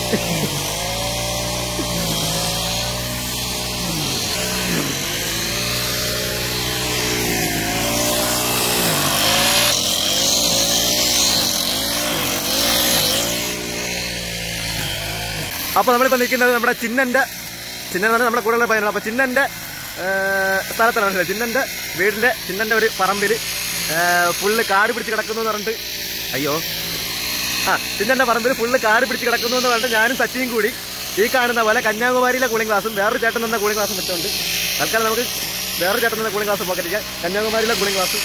അപ്പൊ നമ്മളിപ്പോ നിൽക്കുന്നത് നമ്മുടെ ചിന്നന്റെ ചിന്നൻ എന്ന് പറഞ്ഞാൽ നമ്മുടെ കൂടെയുള്ള പയ്യനാണ് അപ്പൊ ചിന്നന്റെ ഏ, സ്ഥലത്താണ് മനസ്സിലായി ചിന്നന്റെ വീടിന്റെ ചിന്നന്റെ ഒരു പറമ്പില് ഏ, ഫുള്ള് കാട് പിടിച്ച് കിടക്കുന്നു എന്ന് പറഞ്ഞിട്ട് അയ്യോ ആ ചിന്നന്റെ പറമ്പിൽ ഫുള്ള് കാട് പിടിച്ച് കിടക്കുന്നു എന്ന് പറഞ്ഞിട്ട് ഞാനും സച്ചിയും കൂടി ഈ കാണുന്ന പോലെ കന്യാകുമാരിയിലെ കൂളിംഗ് ക്ലാസ്സും വേറൊരു ചേട്ടൻ തന്ന കൂളിംഗ് ക്ലാസ്സും വെച്ചുകൊണ്ട് തൽക്കാലം നമുക്ക് വേറൊരു ചേട്ടൻ തന്ന കൂളിംഗ് ക്ലാസ് പോക്കറ്റിരിക്കാം കന്യാകുമാരിയിലെ കൂളിംഗ് ക്ലാസ്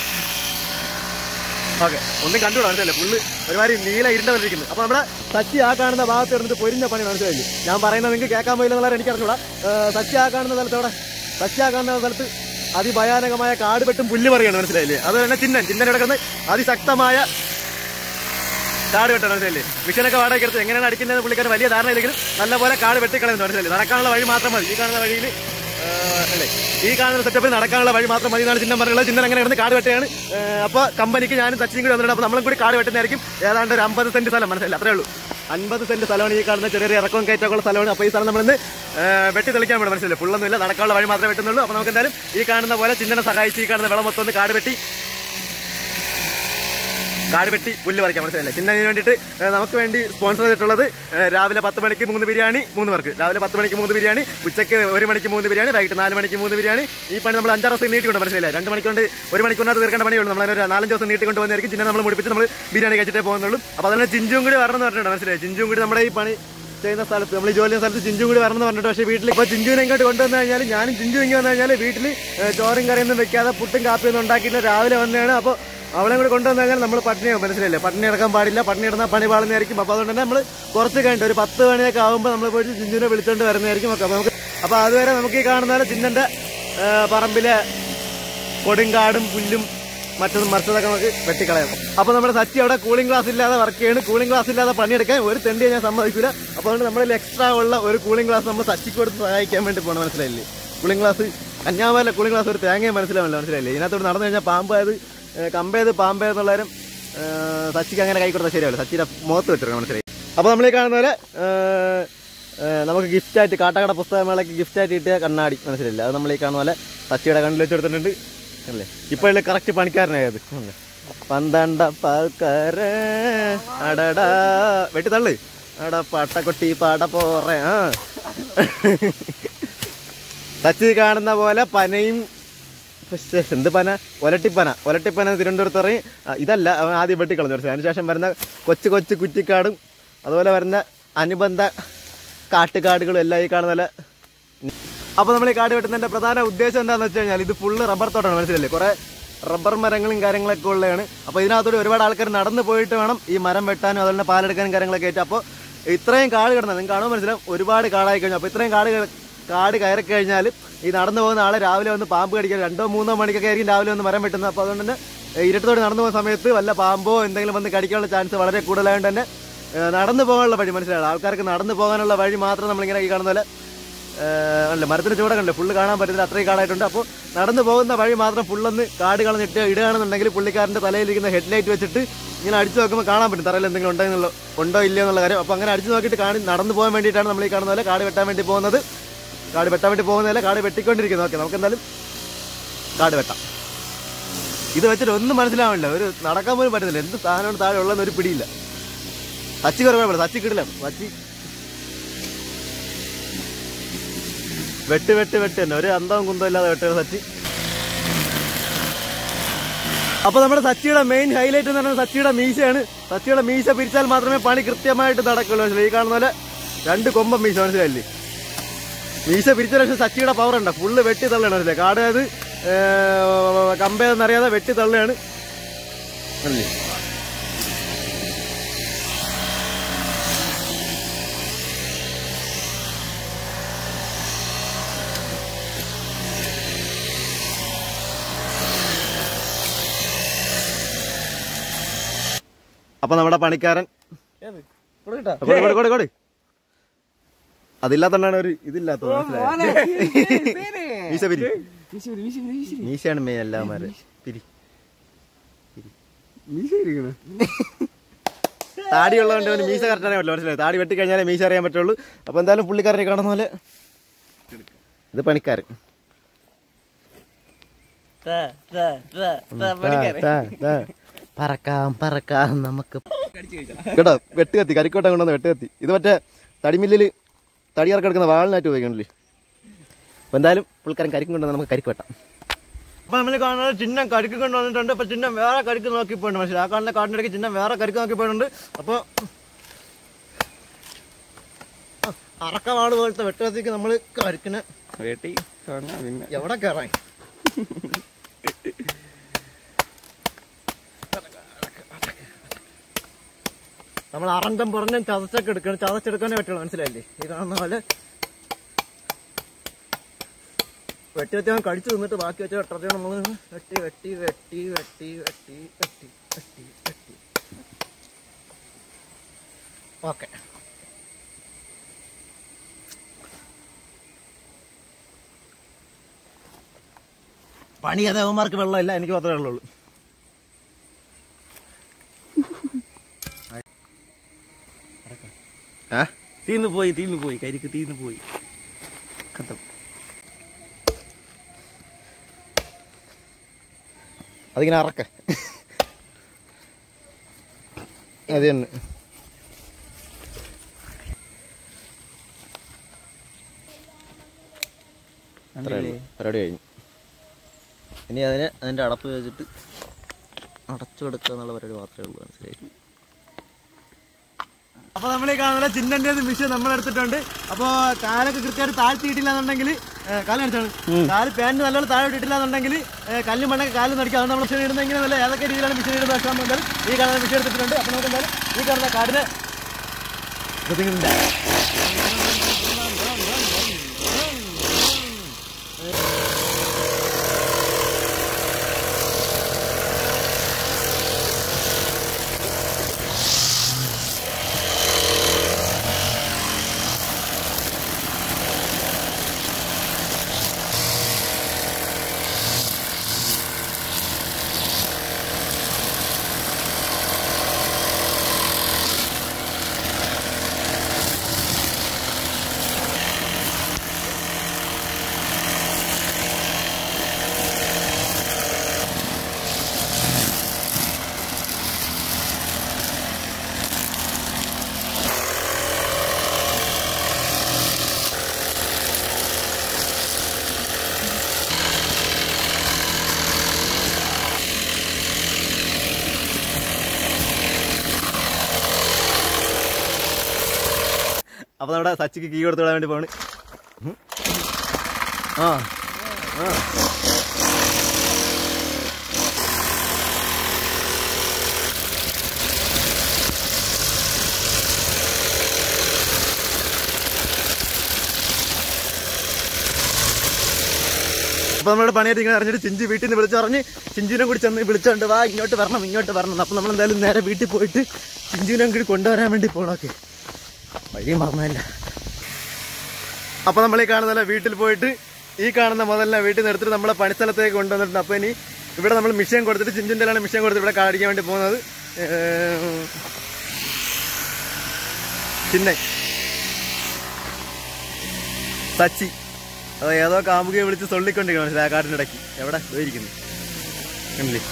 ഓക്കെ ഒന്നും കണ്ടുകൂടാ മനസ്സിലല്ലേ ഫുള്ള് ഒരുമാതിരി നീല ഇരുണ്ട വന്നിരിക്കുന്നു അപ്പൊ നമ്മുടെ സച്ചി ആ കാണുന്ന ഭാഗത്ത് ഇരുന്നിട്ട് പൊരിഞ്ഞ പണി മനസ്സിലായില്ലേ ഞാൻ പറയുന്നത് നിങ്ങൾക്ക് കേൾക്കാൻ പോയില്ല എന്നുള്ളത് എനിക്ക് അറിഞ്ഞൂടാ ഏ, സച്ചി ആ കാണുന്ന സ്ഥലത്ത് അവിടെ സച്ചി ആ കാണുന്ന സ്ഥലത്ത് അതിഭയാനകമായ കാട് വെട്ടും പുല്ല് പറയാണ് മനസ്സിലായില്ലേ അത് തന്നെ ചിന്നൻ ചിന്നൻ കിടക്കുന്നത് അതിശക്തമായ കാട് വെട്ടാൻ മനസ്സിലായില്ലേ മിഷനൊക്കെ വാടക എടുത്ത് എങ്ങനെയാണ് അടിക്കുന്നത് പുള്ളിക്കാരൻ വലിയ ധാരണയില്ലെങ്കിലും നല്ലപോലെ കാട് വെട്ടിക്കളയുന്നു മനസ്സിലായില്ലേ നടക്കാനുള്ള വഴി മാത്രം മതി ഈ കാണുന്ന വഴിയിൽ അല്ലേ ഈ കാണുന്ന സെറ്റപ്പിൽ നടക്കാനുള്ള വഴി മാത്രം മതി എന്നാണ് ചിഹ്നം പറയുന്നത് ചിഹ്നം അങ്ങനെ കിടന്ന് കാട് വെട്ടുകയാണ് അപ്പോൾ കമ്പനിക്ക് ഞാനും സച്ചിനും കൂടി വന്നിട്ടുണ്ട് അപ്പോൾ നമ്മളും കൂടി കാട് വെട്ടുന്നതായിരിക്കും ഏതാണ്ട് ഒരു അമ്പത് സെന്റ് സ്ഥലം മനസ്സിലായില്ല അത്രേ ഉള്ളൂ അൻപത് സെന്റ് സ്ഥലമാണ് ഈ കാണുന്ന ചെറിയ ചെറിയ ഇറക്കവും കയറ്റമൊക്കെ സ്ഥലമാണ് അപ്പോൾ ഈ സ്ഥലം നമ്മളിന്ന് വെട്ടി തെളിക്കാൻ വേണം മനസ്സിലായി ഫുള്ളൊന്നുമില്ല നടക്കാനുള്ള വഴി മാത്രമേ വെട്ടുന്നുള്ളൂ അപ്പോൾ നമുക്ക് എന്തായാലും ഈ കാണുന്ന പോലെ ചിഹ്നം സഹായിച്ച് ഈ കാണുന്ന വെള്ളം മൊത്തം ഒന്ന് കാട് വെട്ടി കാട് വെട്ടി പുല്ല് പറിക്കാൻ മനസ്സിലായില്ലേ ചിന്നതിന് വേണ്ടിയിട്ട് ഏ, നമുക്ക് വേണ്ടി സ്പോൺസർ ചെയ്തിട്ടുള്ളത് ഏ, രാവിലെ പത്ത് മണിക്ക് മൂന്ന് ബിരിയാണി മൂന്ന് പേർക്ക് രാവിലെ പത്ത് മണിക്ക് മൂന്ന് ബിരിയാണി ഉച്ചയ്ക്ക് ഒരു മണിക്ക് മൂന്ന് ബിരിയാണി വൈകിട്ട് നാല് മണിക്ക് മൂന്ന് ബിരിയാണി ഈ പണി നമ്മൾ അഞ്ചാറ് ദിവസം നീട്ടിക്കൊണ്ട് മനസ്സിലായില്ലേ രണ്ട് മണിക്കൊണ്ട് ഒരു മണിക്കൂറിനകത്ത് തീർക്കേണ്ട പണിയുള്ളൂ നമ്മൾ ഒരു നാലഞ്ച് ദിവസം നീട്ടിക്കൊണ്ട് വന്നായിരിക്കും ചിന്ന നമ്മൾ മുടിപ്പിച്ച് നമ്മൾ ബിരിയാണി കഴിച്ചിട്ടേ പോകുന്നുള്ളൂ അപ്പോൾ അതിനെ ചിഞ്ചും കൂടി വരണം എന്ന് പറഞ്ഞിട്ടുണ്ട് മനസ്സിലായി ചിഞ്ചും കൂടി നമ്മുടെ ഈ പണി ചെയ്യുന്ന സ്ഥലത്ത് നമ്മൾ ഈ ജോലി ചെയ്യുന്ന സ്ഥലത്ത് ചിഞ്ചും കൂടി വരണം എന്ന് പറഞ്ഞിട്ട് പക്ഷേ വീട്ടിൽ ഇപ്പോൾ ചിഞ്ചുവിനെ ഇങ്ങോട്ട് കൊണ്ടുവന്നു കഴിഞ്ഞാൽ ഞാനും ചിഞ്ചു ഇങ്ങനെ വന്നു കഴിഞ്ഞാൽ വീട്ടിൽ ചോറും കറിയൊന്നും വെക്കാതെ പുട്ടും കാപ്പിയൊന്നും ഉണ്ടാക്കിയിട്ട് രാവിലെ വന്നതാണ് അപ്പോൾ അവളെ കൂടി കൊണ്ടുവന്നു കഴിഞ്ഞാൽ നമ്മൾ പട്ടിണിയാവും മനസ്സിലല്ലേ പട്ടിണി എടുക്കാൻ പാടില്ല പട്ടിണി ഇടുന്ന പണി പാടുന്നതായിരിക്കും അപ്പോൾ അതുകൊണ്ട് തന്നെ നമ്മൾ കുറച്ച് കഴിഞ്ഞിട്ട് ഒരു പത്ത് മണിയൊക്കെ ആകുമ്പോൾ നമ്മൾ പോയിട്ട് ചിഞ്ചുവിനെ വിളിച്ചുകൊണ്ട് വരുന്നതായിരിക്കും ഒക്കെ അപ്പോൾ നമുക്ക് അപ്പോൾ അതുവരെ നമുക്ക് ഈ കാണുന്ന പോലെ ചിന്നൻ്റെ പറമ്പിലെ കൊടുങ്കാടും പുല്ലും മറ്റതും മറിച്ചതൊക്കെ നമുക്ക് വെട്ടിക്കളയാം അപ്പോൾ നമ്മുടെ സച്ചി അവിടെ കൂളിംഗ് ഗ്ലാസ് ഇല്ലാതെ വർക്ക് ചെയ്യണം കൂളിംഗ് ഗ്ലാസ് ഇല്ലാതെ പണിയെടുക്കാൻ ഒരു തെണ്ടിയെ ഞാൻ സമ്മതിക്കില്ല അപ്പോൾ അതുകൊണ്ട് നമ്മളിൽ എക്സ്ട്രാ ഉള്ള ഒരു കൂളിംഗ് ഗ്ലാസ് നമ്മൾ സച്ചിക്ക് കൊടുത്ത് സഹായിക്കാൻ വേണ്ടി പോകണം മനസ്സിലായില്ലേ കൂളിംഗ് ഗ്ലാസ് കന്യാമല കൂളിംഗ് ഗ്ലാസ് ഒരു തേങ്ങയും മനസ്സിലാവില്ല മനസ്സിലായില്ലേ ഇതിനകത്തോട് നടന്നു കഴിഞ്ഞാൽ പാമ്പായത് കമ്പേത് പാമ്പേന്നുള്ളവരും സച്ചിക്ക് അങ്ങനെ കൈ കൊടുത്താൽ ശരിയാവില്ല സച്ചിയുടെ മുഖത്ത് വെച്ചിരിക്കണം മനസ്സിലായി അപ്പോൾ നമ്മൾ ഈ കാണുന്ന പോലെ ഏ, ഏ, നമുക്ക് ഗിഫ്റ്റ് ആയിട്ട് കാട്ടാക്കട പുസ്തകമേളയ്ക്ക് ഗിഫ്റ്റ് ആയിട്ട് കിട്ടിയ കണ്ണാടി മനസ്സിലായില്ല അത് നമ്മൾ ഈ കാണുന്ന പോലെ സച്ചിയുടെ കണ്ണിൽ വെച്ച് കൊടുത്തിട്ടുണ്ട് അല്ലേ ഇപ്പോഴല്ലേ കറക്റ്റ് പണിക്കാരനായത് അല്ലേ? പന്തണ്ട പാൽക്കാര അടടാ വെട്ടി തള്ളു അട പട്ടക്കൊട്ടി പാട പോറേ ആ സച്ചി കാണുന്ന പോലെ പനയും പക്ഷേ എന്ത് പന ഒലട്ടിപ്പന ഒലട്ടിപ്പന തിരുവനന്തപുരത്ത് ഇറങ്ങി ആ, ഇതല്ല അവൻ ആദ്യം വെട്ടിക്കളഞ്ഞു കുറച്ച് അതിനുശേഷം വരുന്ന കൊച്ചു കൊച്ചു കുറ്റിക്കാടും അതുപോലെ വരുന്ന അനുബന്ധ കാട്ടുകാടുകളും എല്ലാം ഈ കാണുന്ന പോലെ അപ്പോൾ നമ്മൾ ഈ കാട് വെട്ടുന്നതിന്റെ പ്രധാന ഉദ്ദേശം എന്താണെന്ന് വെച്ച് കഴിഞ്ഞാൽ ഇത് ഫുള്ള് റബ്ബർ തോട്ടമാണ് മനസ്സിലല്ലേ കുറെ റബ്ബർ മരങ്ങളും കാര്യങ്ങളൊക്കെ ഉള്ളതാണ് അപ്പോൾ ഇതിനകത്തോടെ ഒരുപാട് ആൾക്കാർ നടന്നു പോയിട്ട് വേണം ഈ മരം വെട്ടാനും അതുപോലെ തന്നെ പാലെടുക്കാനും കാര്യങ്ങളൊക്കെ ആയിട്ട് അപ്പോൾ ഇത്രയും കാട് കിടന്നത് നിങ്ങൾക്ക് കാണുമ്പോൾ മനസ്സിലാവും ഒരുപാട് കാടായി കഴിഞ്ഞു അപ്പോൾ ഇത്രയും കാട് ക- കാട് കയറി കഴിഞ്ഞാൽ ഈ നടന്നു പോകുന്ന ആളെ രാവിലെ വന്ന് പാമ്പ് കടിക്കാൻ രണ്ടോ മൂന്നോ മണിക്കൊക്കെ ആയിരിക്കും രാവിലെ വന്ന് മരം വെട്ടുന്നത് അപ്പോൾ അതുകൊണ്ട് തന്നെ ഏഹ്, ഇരുട്ടത്തോടെ നടന്നു പോകുന്ന സമയത്ത് വല്ല പാമ്പോ എന്തെങ്കിലും വന്ന് കടിക്കാനുള്ള ചാൻസ് വളരെ കൂടുതലായതുകൊണ്ട് തന്നെ ഏഹ്, നടന്നു പോകാനുള്ള വഴി മനസ്സിലായി ആൾക്കാർക്ക് നടന്നു പോകാനുള്ള വഴി മാത്രം നമ്മളിങ്ങനെ ഈ കാണുന്ന പോലെ ഏഹ് അല്ല മരത്തിന് ചൂട കണ്ടില്ല ഫുള്ള് കാണാൻ പറ്റുന്നില്ല അത്രയും കാടായിട്ടുണ്ട് അപ്പോൾ നടന്നു പോകുന്ന വഴി മാത്രം ഫുള്ളൊന്ന് കാട് കളഞ്ഞിട്ട് ഇടുകയാണെന്നുണ്ടെങ്കിൽ പുള്ളിക്കാരൻ്റെ തലയിലിരിക്കുന്ന ഹെഡ്ലൈറ്റ് വെച്ചിട്ട് ഇങ്ങനെ അടിച്ചു നോക്കുമ്പോൾ കാണാൻ പറ്റും തറയിൽ എന്തെങ്കിലും ഉണ്ടോ എന്നുള്ള ഉണ്ടോ ഇല്ലയോ എന്നുള്ള കാര്യം അപ്പോൾ അങ്ങനെ അടിച്ചു നോക്കിയിട്ട് കാണി നടന്നു പോകാൻ വേണ്ടിയിട്ടാണ് നമ്മൾ ഈ കാണുന്ന പോലെ കാട് വെട്ടാൻ വേണ്ടി പോകുന്നത് കാട് വെട്ടാൻ വേണ്ടി പോകുന്നതല്ല കാട് വെട്ടിക്കൊണ്ടിരിക്കുന്നത് ഓക്കെ നമുക്ക് എന്തായാലും കാട് വെട്ടാം ഇത് വെച്ചിട്ട് ഒന്നും മനസ്സിലാവില്ല ഒരു നടക്കാൻ പോലും പറ്റുന്നില്ല എന്ത് സാധനമാണ് താഴെ ഉള്ളതെന്ന് ഒരു പിടിയില്ല സച്ചി കുറവ് സച്ചി കിടില്ല സച്ചി വെട്ട് വെട്ട് വെട്ട് തന്നെ ഒരു അന്തവും കുന്തവും ഇല്ലാതെ വെട്ടുന്ന സച്ചി അപ്പൊ നമ്മുടെ സച്ചിയുടെ മെയിൻ ഹൈലൈറ്റ് എന്ന് പറയുന്നത് സച്ചിയുടെ മീശയാണ് സച്ചിയുടെ മീശ പിരിച്ചാൽ മാത്രമേ പണി കൃത്യമായിട്ട് നടക്കുള്ളൂ മനസ്സിലായി ഈ കാണുന്ന പോലെ രണ്ട് കൊമ്പം മീശ മനസ്സിലായില്ലേ മീശ പിരിച്ച പക്ഷേ സച്ചിയുടെ പവർ ഉണ്ട് ഫുള്ള് വെട്ടി തള്ളുകയാണ് മനസ്സിലായി കാട് അത് കമ്പയെന്നറിയാതെ വെട്ടി തള്ളുകയാണ് അല്ലേ അപ്പൊ നമ്മുടെ പണിക്കാരൻ കൊടു, കൊടു, കൊടു, കൊടു. അതില്ലാത്തോണ്ടാണ് ഒരു ഇതില്ലാത്തത് മനസ്സിലായോ? മീശ പിരി മീശയാണ് മെയിൻ എല്ലാമാര് പിരി താടി ഉള്ളതുകൊണ്ട് അവന് മീശ കറക്റ്റ് അറിയാൻ പറ്റില്ല മനസ്സിലായി താടി വെട്ടി കഴിഞ്ഞാലേ മീശ അറിയാൻ പറ്റുള്ളൂ അപ്പോൾ എന്തായാലും പുള്ളിക്കാരനെ കാണുന്ന പോലെ ഇത് പണിക്കാരൻ ത, ത, ത, ത, പണിക്കാരൻ. ദാ, ദാ. പറക്കാം പറക്കാം നമുക്ക് കേട്ടോ വെട്ട് കത്തി കരിക്കോട്ട കൊണ്ടുവന്ന് വെട്ട് കത്തി ഇത് മറ്റേ തടിമില്ലിൽ തടിയിറക്കി എടുക്കുന്ന വാളിനായിട്ട് ഉപയോഗിക്കണില്ലേ അപ്പൊ എന്തായാലും പുള്ളിക്കാരൻ കരിക്കും കൊണ്ടുവന്ന് നമുക്ക് കരിക്ക് വെട്ടാം അപ്പൊ നമ്മൾ കാണുന്നത് ചിഹ്നം കരിക്ക് കൊണ്ടുവന്നിട്ടുണ്ട് അപ്പൊ ചിഹ്നം വേറെ കരിക്ക് നോക്കി പോയിട്ടുണ്ട് മനസ്സിലായി ആ കാണുന്ന കാട്ടിന്റെ ഇടയ്ക്ക് ചിഹ്നം വേറെ കരിക്ക് നോക്കി പോയിട്ടുണ്ട് അപ്പൊ അറക്കവാട് പോലത്തെ വെട്ടുകത്തിക്ക് നമ്മൾ കരിക്കിനെ വെട്ടി കാണാം പിന്നെ എവിടെ കയറാൻ നമ്മൾ അറന്തം പറഞ്ഞ ചതച്ചൊക്കെ എടുക്കണം ചതച്ചെടുക്കാനേ പറ്റുള്ളൂ മനസ്സിലായില്ലേ ഈ കാണുന്ന പോലെ വെട്ടി വെച്ച് അവൻ കടിച്ചു തിന്നിട്ട് ബാക്കി വെച്ച വെട്ടത്തെ നമ്മൾ വെട്ടി വെട്ടി വെട്ടി വെട്ടി വെട്ടി വെട്ടി വെട്ടി വെട്ടി ഓക്കെ പണി അതവന്മാർക്ക് വെള്ളമില്ല എനിക്ക് മാത്രമേ വെള്ളമുള്ളൂ ആ തീർന്നു പോയി തീർന്നു പോയി കരിക്ക് തീർന്നു പോയി കത്തം അതിങ്ങനെ അറക്ക അത് തന്നെ അത്രേ ഉള്ളൂ. പരിപാടി കഴിഞ്ഞു ഇനി അതിന് അതിന്റെ അടപ്പ് വെച്ചിട്ട് അടച്ചു കൊടുക്കുക എന്നുള്ള പരിപാടി മാത്രമേ ഉള്ളൂ മനസ്സിലായി അപ്പൊ നമ്മൾ ഈ കാണുന്ന ചിന്നന്റെ മിഷൻ നമ്മൾ എടുത്തിട്ടുണ്ട് അപ്പൊ കാലൊക്കെ കൃത്യമായിട്ട് താഴ്ത്തിയിട്ടില്ല എന്നുണ്ടെങ്കിൽ കാലം അടിച്ചാണ് കാല് പാന്റ് നല്ലോണം താഴെ ഇട്ടിട്ടില്ല എന്നുണ്ടെങ്കിൽ കല്ല് മണ്ണൊക്കെ കാലും നടിക്കുക അത് നമ്മൾ മിഷൻ ഇടുന്നെങ്കിൽ നല്ല ഏതൊക്കെ രീതിയിലാണ് മിഷൻ ഇടുന്നത് വെച്ചാൽ എന്തായാലും ഈ കാണുന്ന മിഷൻ എടുത്തിട്ടുണ്ട് അപ്പൊ നമുക്ക് എന്തായാലും ഈ കാണുന്ന കാടിന് ബുദ്ധിമുട്ടുണ്ട് അപ്പൊ നമ്മുടെ സച്ചിക്ക് കീ കൊടുത്തു വിടാൻ വേണ്ടി പോണ് ഉം. ആ ആ അപ്പൊ നമ്മുടെ പണിയായിട്ട് ഇങ്ങനെ അറിഞ്ഞിട്ട് ചിഞ്ചി വീട്ടിൽ നിന്ന് വിളിച്ചറിഞ്ഞ് ചിഞ്ചിനെ കൂടി ചെന്ന് വിളിച്ചോണ്ട് വാ ഇങ്ങോട്ട് വരണം ഇങ്ങോട്ട് വരണം അപ്പൊ നമ്മൾ എന്തായാലും നേരെ വീട്ടിൽ പോയിട്ട് ചിഞ്ചിനെ കൂടി കൊണ്ടുവരാൻ വേണ്ടി പോണോക്കെ വഴി മറന്നല്ല അപ്പൊ നമ്മൾ ഈ കാണുന്നല്ല വീട്ടിൽ പോയിട്ട് ഈ കാണുന്ന മുതലിനെ വീട്ടിൽ നിന്ന് എടുത്തിട്ട് നമ്മളെ പണിസ്ഥലത്തേക്ക് കൊണ്ടുവന്നിട്ടുണ്ട് അപ്പൊ ഇനി ഇവിടെ നമ്മൾ മിഷൻ കൊടുത്തിട്ട് ചിഞ്ചിൻ്റെ മിഷൻ കൊടുത്തിട്ട് ഇവിടെ കാടിക്കാൻ വേണ്ടി പോകുന്നത് ഏഹ്, ചിന്നൈ സച്ചി അത് ഏതോ കാമുകയെ വിളിച്ച് തൊള്ളിക്കൊണ്ടിരിക്കണം മനസ്സിലായി ആ കാട്ടിൻ്റെ ഇടയ്ക്ക് എവിടെ പോയിരിക്കുന്നു കണ്ടില്ലേ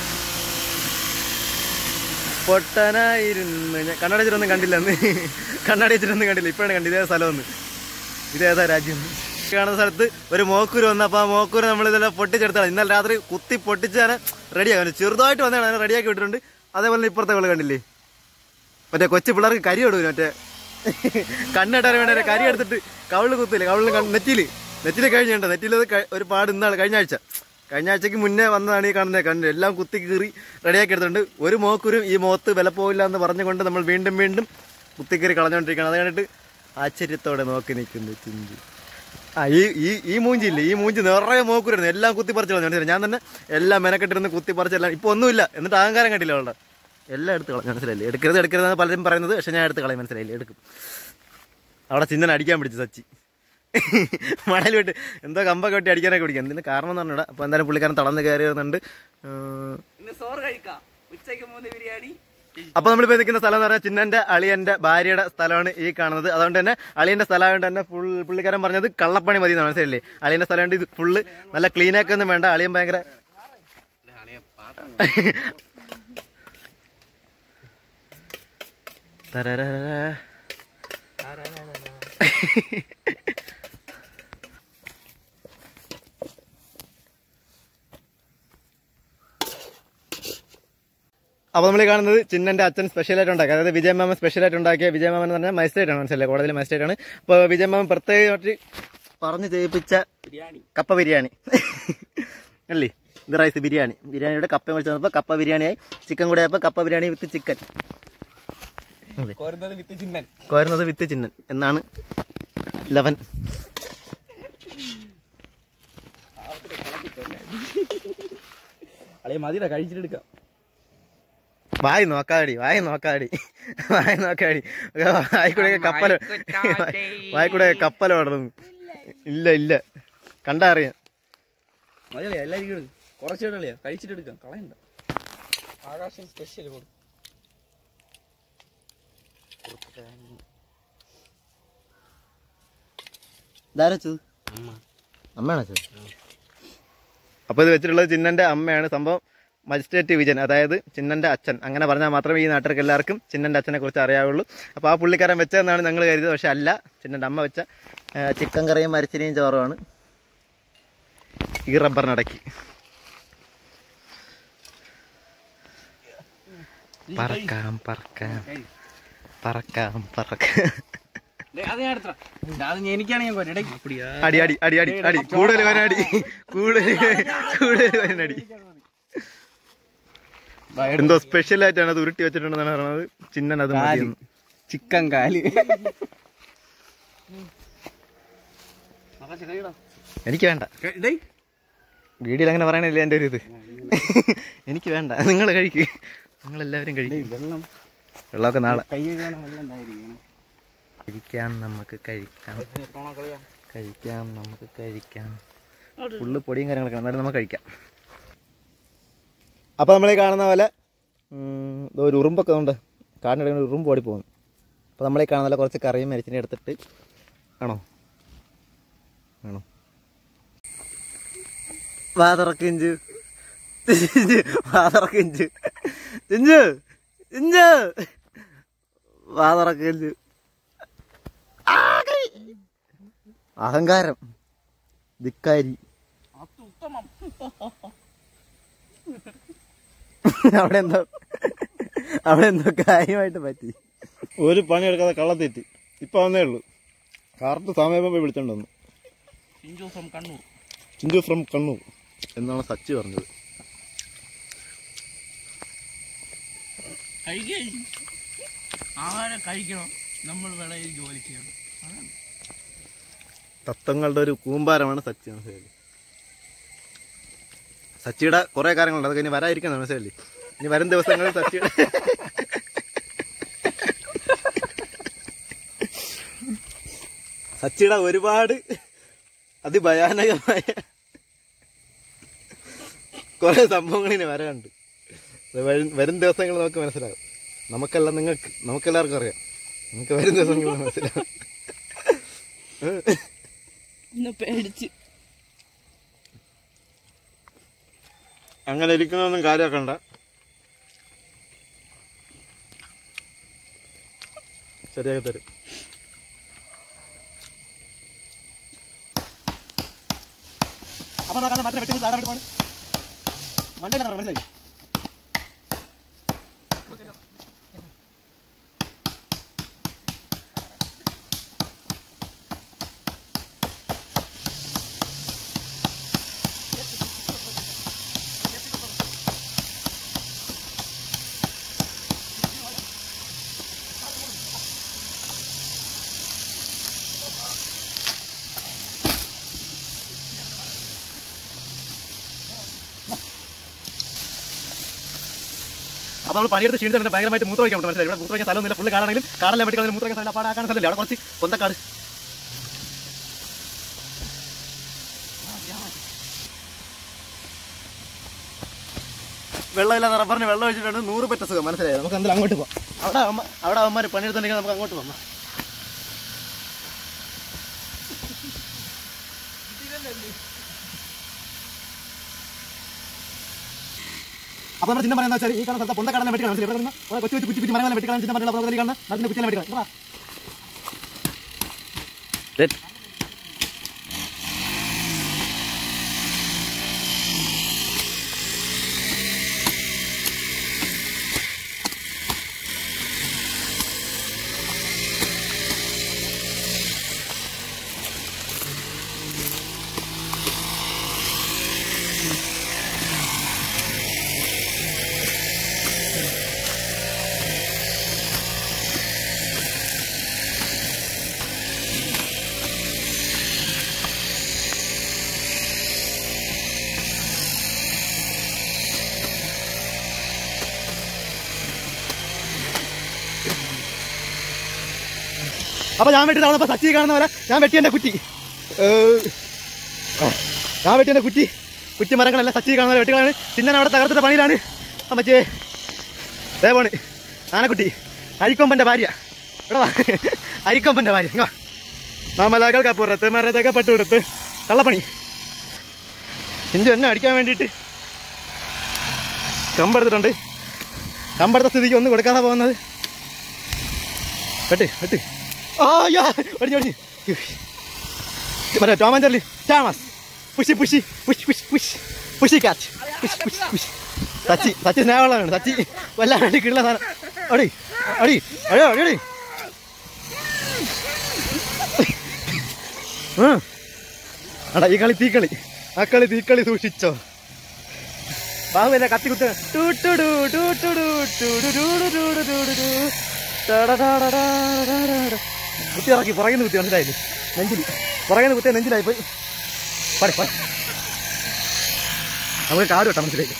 പൊട്ടനായിരുന്നു ഞാൻ കണ്ണട വെച്ചിട്ടൊന്നും കണ്ടില്ല അന്ന് കണ്ണട വെച്ചിട്ടൊന്നും കണ്ടില്ല ഇപ്പോഴാണ് കണ്ടത് ഇതേ സ്ഥലമൊന്ന് ഇതേതാ രാജ്യം ഈ കാണുന്ന സ്ഥലത്ത് ഒരു മോക്കൂര് വന്നു അപ്പോൾ ആ മോക്കൂര് നമ്മൾ ഇതെല്ലാം പൊട്ടിച്ചെടുത്താണ് ഇന്നലെ രാത്രി കുത്തി പൊട്ടിച്ചാണ് റെഡിയാക്കാൻ ചെറുതായിട്ട് വന്നതാണ് അതിനെ റെഡിയാക്കി വിട്ടിട്ടുണ്ട് അതേപോലെ ഇപ്പുറത്തെ വെള്ളം കണ്ടില്ലേ മറ്റേ കൊച്ചു പിള്ളേർക്ക് കരി കൊടുക്കും മറ്റേ കണ്ണിട്ടാൻ വേണ്ടി കരി എടുത്തിട്ട് കവിളിൽ കുത്തില്ലേ കവിളിൽ നെറ്റിയില് നെറ്റിയിൽ കഴിഞ്ഞുണ്ട് നെറ്റിയിൽ ഒരു പാട് ഇന്നാൾ കഴിഞ്ഞ ആഴ്ച കഴിഞ്ഞ ആഴ്ചക്ക് മുന്നേ വന്നതാണ് ഈ കാണുന്നത് കണ്ട് എല്ലാം കുത്തി കീറി റെഡിയാക്കി എടുത്തിട്ടുണ്ട് ഒരു മോക്കുരും ഈ മുഖത്ത് വില പോയില്ല എന്ന് പറഞ്ഞുകൊണ്ട് നമ്മൾ വീണ്ടും വീണ്ടും കുത്തിക്കീറി കളഞ്ഞുകൊണ്ടിരിക്കുകയാണ് അത് കണ്ടിട്ട് ആശ്ചര്യത്തോടെ നോക്കി നിൽക്കുന്നു ചിഞ്ചി ആ ഈ ഈ ഈ മൂഞ്ചി ഇല്ലേ ഈ മൂഞ്ചി നിറയെ മോക്കുരായിരുന്നു എല്ലാം കുത്തി പറിച്ചു കളഞ്ഞു ഞാൻ തന്നെ എല്ലാം മെനക്കെട്ടിരുന്ന് കുത്തി പറിച്ചെല്ലാം ഇപ്പൊ ഒന്നുമില്ല എന്നിട്ട് അഹങ്കാരം കണ്ടില്ല അവളുടെ എല്ലാം എടുത്ത് കളഞ്ഞു മനസ്സിലായില്ലേ എടുക്കരുത് എടുക്കരുത് എന്ന് പലരും പറയുന്നത് പക്ഷെ ഞാൻ എടുത്ത് കളയും മനസ്സിലായില്ലേ എടുക്കും അവിടെ ചിന്തന അടിക്കാൻ പിടിച്ചു സച്ചി മണൽ വിട്ട് എന്തോ കമ്പൊക്കെ വെട്ടി അടിക്കാനൊക്കെ പിടിക്കാം എന്തിന് കാരണം എന്ന് പറഞ്ഞിടാ അപ്പോൾ എന്തായാലും പുള്ളിക്കാരൻ തളർന്ന് കയറി വരുന്നുണ്ട് ഏഹ്, ഇന്ന് ചോറ് കഴിക്കാം ഉച്ചയ്ക്ക് മൂന്ന് ബിരിയാണി അപ്പൊ നമ്മളിപ്പോ നിൽക്കുന്ന സ്ഥലം എന്ന് പറഞ്ഞാൽ ചിന്നന്റെ അളിയന്റെ ഭാര്യയുടെ സ്ഥലമാണ് ഈ കാണുന്നത് അതുകൊണ്ട് തന്നെ അളിയന്റെ സ്ഥലമായതുകൊണ്ട് തന്നെ ഫുൾ പുള്ളിക്കാരൻ പറഞ്ഞത് കള്ളപ്പണി മതി എന്നാണ് മനസ്സിലല്ലേ അളിയന്റെ സ്ഥലമുണ്ട് ഇത് ഫുള്ള് നല്ല ക്ലീൻ ആക്കൊന്നും വേണ്ട അളിയൻ ഭയങ്കര തരരരര. അപ്പൊ നമ്മൾ കാണുന്നത് ചിന്നന്റെ അച്ഛൻ സ്പെഷ്യൽ ആയിട്ട് ഉണ്ടാക്കി അതായത് വിജയമാമൻ സ്പെഷ്യൽ ആയിട്ട് ഉണ്ടാക്കിയ വിജയമാമൻ എന്ന് പറഞ്ഞാൽ മജിസ്ട്രേറ്റ് ആണ് മനസ്സിലായി കോടതിയിലെ മജിസ്ട്രേറ്റ് ആണ് അപ്പൊ വിജയമാമൻ പ്രത്യേകമായിട്ട് പറഞ്ഞു ചെയ്യിപ്പിച്ച ബിരിയാണി കപ്പ ബിരിയാണി അല്ലേ ഇത് റൈസ് ബിരിയാണി ബിരിയാണിയുടെ കപ്പ മേടിച്ച് വന്നപ്പോൾ കപ്പ ബിരിയാണിയായി ചിക്കൻ കൂടെ ആയപ്പോൾ കപ്പ ബിരിയാണി വിത്ത് ചിക്കൻ അതെ കോരുന്നത് വിത്ത് ചിന്നൻ കോരുന്നത് വിത്ത് ചിന്നൻ എന്നാണ് ലെവൻ അളിയ മതിടാ കഴിച്ചിട്ടെടുക്കാം വായി നോക്കാടി വായി നോക്കാടി വായി നോക്കാടി വായി കൂടെ കപ്പല വായി കൂടെ കപ്പല പടർന്നു ഇല്ല ഇല്ല കണ്ടാ അറിയാം മതിയല്ലേ എല്ലാവർക്കും എടുക്കും കുറച്ചിടളിയാ കഴിച്ചിട്ടെടുക്കാം കളയണ്ട ആകാശം സ്പെഷ്യൽ കൊടുക്കും ഇതാരച്ചത് അമ്മയാണോ അച്ഛൻ അപ്പൊ ഇത് വെച്ചിട്ടുള്ളത് ചിന്നന്റെ അമ്മയാണ് സംഭവം മജിസ്ട്രേറ്റ് വിജയൻ അതായത് ചിന്നന്റെ അച്ഛൻ അങ്ങനെ പറഞ്ഞാൽ മാത്രമേ ഈ നാട്ടുകാർക്ക് എല്ലാവർക്കും ചിന്നന്റെ അച്ഛനെ കുറിച്ച് അറിയാവുള്ളൂ അപ്പോൾ ആ പുള്ളിക്കാരൻ വെച്ചതെന്നാണ് ഞങ്ങൾ കരുതിയത് പക്ഷെ അല്ല ചിന്നന്റെ അമ്മ വെച്ച ആ, ചിക്കൻ കറിയും മരിച്ചിരിയും ചോറുമാണ് ഈ റബ്ബറിനടക്കി പറക്കാം പറക്കാം പറക്കാം പറക്കാം അത് ഞാൻ എടുത്തോ അത് എനിക്കാണ് ഞാൻ കൊരടേ അപ്പടിയാ അടി അടി അടി അടി അടി കൂടുതൽ വരടി കൂടുതൽ കൂടുതൽ വരനടി എന്തോ സ്പെഷ്യൽ ആയിട്ടാണ് അത് ഉരുട്ടി വെച്ചിട്ടുണ്ടെന്നാണ് പറയുന്നത് ചിന്നൻ അത് മതിയെന്ന്. ചിക്കൻ കാല് എനിക്ക് വേണ്ട വീഡിയോയിൽ അങ്ങനെ പറയണില്ല എൻ്റെ ഒരു ഇത് എനിക്ക് വേണ്ട നിങ്ങൾ കഴിക്ക് നിങ്ങൾ എല്ലാവരും കഴിക്കും വെള്ളം വെള്ളമൊക്കെ നാളെ കൈ കഴുകാനും വെള്ളം ഉണ്ടായിരിക്കണം കഴിക്കാം നമുക്ക് കഴിക്കാം കഴിക്കാം നമുക്ക് കഴിക്കാം ഫുള്ള് പൊടിയും കാര്യങ്ങളൊക്കെ എന്നാലും നമുക്ക് കഴിക്കാം അപ്പോൾ നമ്മൾ ഈ കാണുന്ന പോലെ ഉം, ദോ ഒരു ഉറുമ്പൊക്കെ ഉണ്ട് കാടിനിടയിൽ ഒരു ഉറുമ്പ് ഓടി പോകുന്നു അപ്പോൾ നമ്മൾ ഈ കാണുന്ന പോലെ കുറച്ച് കറിയും മരിച്ചിനെ എടുത്തിട്ട് ആണോ ആണോ വാതറക്കിഞ്ച് വാതറക്കിഞ്ച് ചിഞ്ചു ചിഞ്ചു വാതറക്കിഞ്ച് അഹങ്കാരം ധിക്കാരി അവിടെ എന്തോ അവിടെ എന്തോ കാര്യമായിട്ട് പറ്റി ഒരു പണി എടുക്കാതെ കള്ളത്തെറ്റി ഇപ്പൊ വന്നേ ഉള്ളൂ കറക്റ്റ് സമയം പോയി വിളിച്ചോണ്ട് വന്നു ചിഞ്ചു ഫ്രം കണ്ണൂർ ചിഞ്ചു ഫ്രം കണ്ണൂർ എന്നാണ് സച്ചി പറഞ്ഞത് കഴിക്കാൻ ആഹാരം കഴിക്കണം നമ്മൾ വിളയിൽ ജോലി ചെയ്യണം അതാണ് തത്വങ്ങളുടെ ഒരു കൂമ്പാരമാണ് സച്ചി മനസ്സിലായി സച്ചിയുടെ കുറെ കാര്യങ്ങളുണ്ട് അതൊക്കെ ഇനി വരാതിരിക്കണം മനസ്സിലല്ലേ ഇനി വരും ദിവസങ്ങളിൽ സച്ചിയുടെ സച്ചിയുടെ ഒരുപാട് അതിഭയാനകമായ കുറെ സംഭവങ്ങൾ ഇനി വരാനുണ്ട് അത് വരും വരും ദിവസങ്ങൾ നമുക്ക് മനസ്സിലാകും നമുക്കല്ല നിങ്ങൾക്ക് നമുക്കെല്ലാവർക്കും അറിയാം നമുക്ക് വരും ദിവസങ്ങൾ മനസ്സിലാകും ഇന്ന് പേടിച്ച് അങ്ങനെ ഇരിക്കുന്നൊന്നും കാര്യമാക്കണ്ട ശരിയാക്കി തരും അപ്പൊ മാത്രം വെട്ടി മനസ്സിലായി അപ്പോൾ നമ്മൾ പണിയെടുത്ത് ക്ഷീണിച്ചിട്ട് ഭയങ്കരമായിട്ട് മൂത്ര വയ്ക്കാൻ മനസ്സിലായി ഇവിടെ മൂത്ര വയ്ക്കാൻ സ്ഥലമൊന്നുമില്ല ഫുള്ള് കാടാണെങ്കിലും കാടെല്ലാം വെട്ടി കളഞ്ഞ് മൂത്ര വയ്ക്കാൻ സ്ഥലം പാടാക്കാൻ സ്ഥലമില്ല അവിടെ കുറച്ച് കൊന്തക്കാട് വെള്ളമില്ലാത്ത റബ്ബറിന് വെള്ളം ഒഴിച്ചിട്ടുണ്ട് നൂറ് പറ്റ സുഖം മനസ്സിലായി നമുക്ക് എന്തായാലും അങ്ങോട്ട് പോകാം അവിടെ അവന്മാ- അവിടെ അവന്മാർ പണിയെടുത്തുണ്ടെങ്കിൽ നമുക്ക് അങ്ങോട്ട് പോകാം അപ്പൊ നമ്മുടെ ചിഹ്നം പറയുന്നത് വെച്ചാൽ ഈ കാണുന്ന സ്ഥലത്ത് പൊന്തക്കടലിനെ വെട്ടിക്കണം മനസ്സിലായി ഇവിടെ നിന്ന് കുറെ കൊച്ചു കൊച്ചു കുറ്റി കുറ്റി മരങ്ങളെ വെട്ടിക്കണം ചിഹ്നം പറയുന്നത് അപ്പോൾ കാണുന്ന അതിന്റെ കുറ്റിനെ വെട്ടിക്കണം കേട്ടോ അപ്പൊ ഞാൻ വെട്ടി തവണ സച്ചി കാണുന്ന പോലെ ഞാൻ വെട്ടി എന്റെ കുറ്റി ഏ, ആ, ഞാൻ വെട്ടി എന്റെ കുറ്റി കുറ്റി മരങ്ങളെല്ലാം സച്ചി കാണുന്ന പോലെ വെട്ടികളാണ് ചിന്നൻ അവിടെ തകർത്തിട്ട് പണിയിലാണ് അമ്മച്ചേ ദേവണ് ആനക്കുട്ടി അരിക്കൊമ്പന്റെ ഭാര്യ ഇവിടെ വാ. അരിക്കൊമ്പന്റെ ഭാര്യ ഇങ്ങ് വാ. മാമലാകൾക്കപ്പുറത്ത് മരതൊക്കെ പട്ടുകൊടുത്ത് കള്ളപ്പണി ഇഞ്ചു എന്നെ അടിക്കാൻ വേണ്ടിയിട്ട് കമ്പെടുത്തിട്ടുണ്ട് കമ്പെടുത്ത സ്ഥിതിക്ക് ഒന്നും കൊടുക്കാതെ പോകുന്നത് വെട്ട് വെട്ട് ആ യാ ഒടിഞ്ഞു ഒടിഞ്ഞു മറ്റേ ടോം ആൻഡ് ജെറി ചാമസ് pushy pushy push push push pushy catch push push push Sachi Sachi സ്നേഹമുള്ളതാണ് സച്ചി വല്ലാണ്ട് കിട്ടുള്ള സാധനം അടി അടി അടിയോ അടി അടി ആ. അടാ ഈ കളി തീക്കളി ആ കളി തീക്കളി സൂക്ഷിച്ചോ ബാഹുവല്ല കത്തി കുത്ത ടൂട്ടുടു ടൂട്ടുടു ടുടുടുടുടുടുടുടു. ടടടടടടടടട. കുത്തി ഇറക്കി പുറകിന്ന് കുത്തി മനസ്സിലായില്ലേ നെഞ്ചിൽ പുറകിന്ന് കുത്തിയ നെഞ്ചിലായി പോയി പടി പടി നമുക്ക് കാട് വെട്ടാം മനസ്സിലായി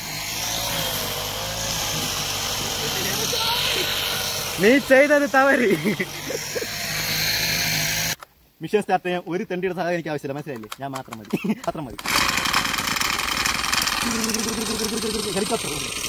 നീ ചെയ്തത് തവരി മിഷൻ സ്റ്റാർട്ട് ചെയ്യാൻ ഒരു തെണ്ടിയുടെ സഹായം എനിക്ക് ആവശ്യമില്ല മനസ്സിലായില്ലേ ഞാൻ മാത്രം മതി മാത്രം മതി ഹെലികോപ്റ്റർ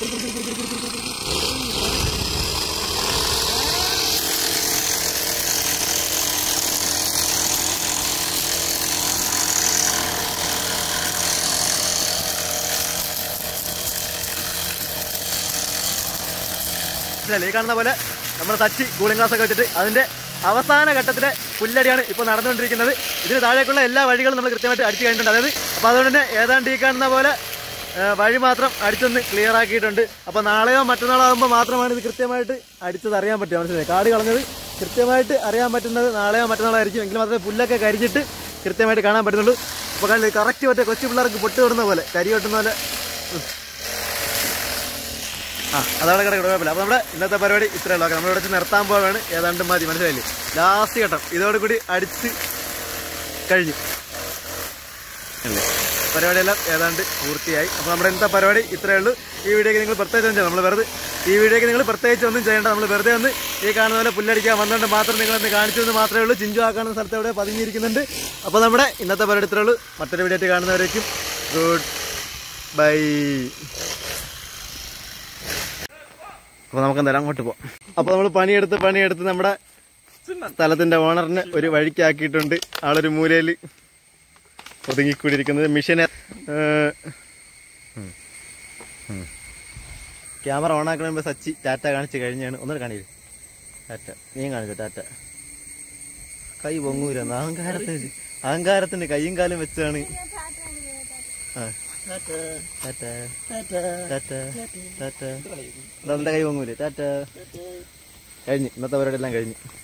മനസ്സിലായില്ലേ? ഈ കാണുന്ന പോലെ നമ്മുടെ തച്ചി കൂളിംഗ് ഗ്ലാസ് ഒക്കെ വെച്ചിട്ട് അതിന്റെ അവസാന ഘട്ടത്തിലെ പുല്ലടിയാണ് ഇപ്പോൾ നടന്നുകൊണ്ടിരിക്കുന്നത് ഇതിന് താഴേക്കുള്ള എല്ലാ വഴികളും നമ്മൾ കൃത്യമായിട്ട് അടിച്ചു കഴിഞ്ഞിട്ടുണ്ട് അതായത് അപ്പോൾ അതുകൊണ്ട് തന്നെ ഏതാണ്ട് ഈ കാണുന്ന പോലെ ആ, വഴി മാത്രം അടിച്ചൊന്ന് ക്ലിയർ ആക്കിയിട്ടുണ്ട് അപ്പോൾ നാളെയോ മറ്റന്നാളോ ആകുമ്പോൾ മാത്രമാണ് ഇത് കൃത്യമായിട്ട് അടിച്ചത് അറിയാൻ പറ്റുക മനസ്സിലായി കാട് കളഞ്ഞത് കൃത്യമായിട്ട് അറിയാൻ പറ്റുന്നത് നാളെയോ മറ്റന്നാളോ ആയിരിക്കും എങ്കിൽ മാത്രമേ പുല്ലൊക്കെ കരിച്ചിട്ട് കൃത്യമായിട്ട് കാണാൻ പറ്റുന്നുള്ളൂ അപ്പോൾ കറക്റ്റ് മറ്റേ കൊച്ചു പിള്ളേർക്ക് പൊട്ട് വിടുന്ന പോലെ കരി വെട്ടുന്ന പോലെ ആ അതാണ് കിടക്കുക കുഴപ്പമില്ല അപ്പോൾ നമ്മുടെ ഇന്നത്തെ പരിപാടി ഇത്രയേ ഉള്ളൂ നമ്മളിവിടെ വെച്ച് നിർത്താൻ പോവാണ് ഏതാണ്ട് മതി മനസ്സിലായില്ലേ ലാസ്റ്റ് ഘട്ടം ഇതോടുകൂടി അടിച്ച് കഴിഞ്ഞു അല്ലേ പരിപാടിയെല്ലാം ഏതാണ്ട് പൂർത്തിയായി അപ്പോൾ നമ്മുടെ ഇന്നത്തെ പരിപാടി ഇത്രയേ ഉള്ളൂ ഈ വീഡിയോക്ക് നിങ്ങൾ പ്രത്യേകിച്ച് ഒന്നും ചെയ്യണം നമ്മൾ വെറുതെ ഈ വീഡിയോക്ക് നിങ്ങൾ പ്രത്യേകിച്ച് ഒന്നും ചെയ്യേണ്ട നമ്മൾ വെറുതെ ഒന്ന് ഈ കാണുന്ന പോലെ പുല്ലടിക്കാൻ വന്നുകൊണ്ട് മാത്രം നിങ്ങളൊന്ന് കാണിച്ചു എന്ന് മാത്രമേ ഉള്ളൂ ചിഞ്ചു ആ കാണുന്ന സ്ഥലത്ത് ഇവിടെ പതിഞ്ഞിരിക്കുന്നുണ്ട് അപ്പോൾ നമ്മുടെ ഇന്നത്തെ പരിപാടി ഇത്രയേ ഉള്ളൂ മറ്റൊരു വീഡിയോ ആയിട്ട് കാണുന്നവരേക്കും ഗുഡ് ബൈ അപ്പോൾ നമുക്ക് എന്തായാലും അങ്ങോട്ട് പോവാം അപ്പോൾ നമ്മൾ പണിയെടുത്ത് പണിയെടുത്ത് നമ്മുടെ സ്ഥലത്തിന്റെ ഓണറിനെ ഒരു വഴിക്കാക്കിയിട്ടുണ്ട് ആളൊരു മൂലയിൽ ഒതുങ്ങിക്കൂടിയിരിക്കുന്നത് മിഷനെ ക്യാമറ ഓൺ ആക്കണ മുമ്പ് സച്ചി ടാറ്റ കാണിച്ച് കഴിഞ്ഞാണ് ഒന്നും കാണിയില്ല ടാറ്റ നീ കാണിച്ചു ടാറ്റ കൈ പൊങ്ങൂല അഹങ്കാരത്തിന് അഹങ്കാരത്തിന് കൈയും കാലും വെച്ചാണ് ആ ടാറ്റ ടാറ്റ ടാറ്റ ടാറ്റ കൈ പൊങ്ങൂലേ ടാറ്റ കഴിഞ്ഞു ഇന്നത്തെ പരിപാടി എല്ലാം കഴിഞ്ഞു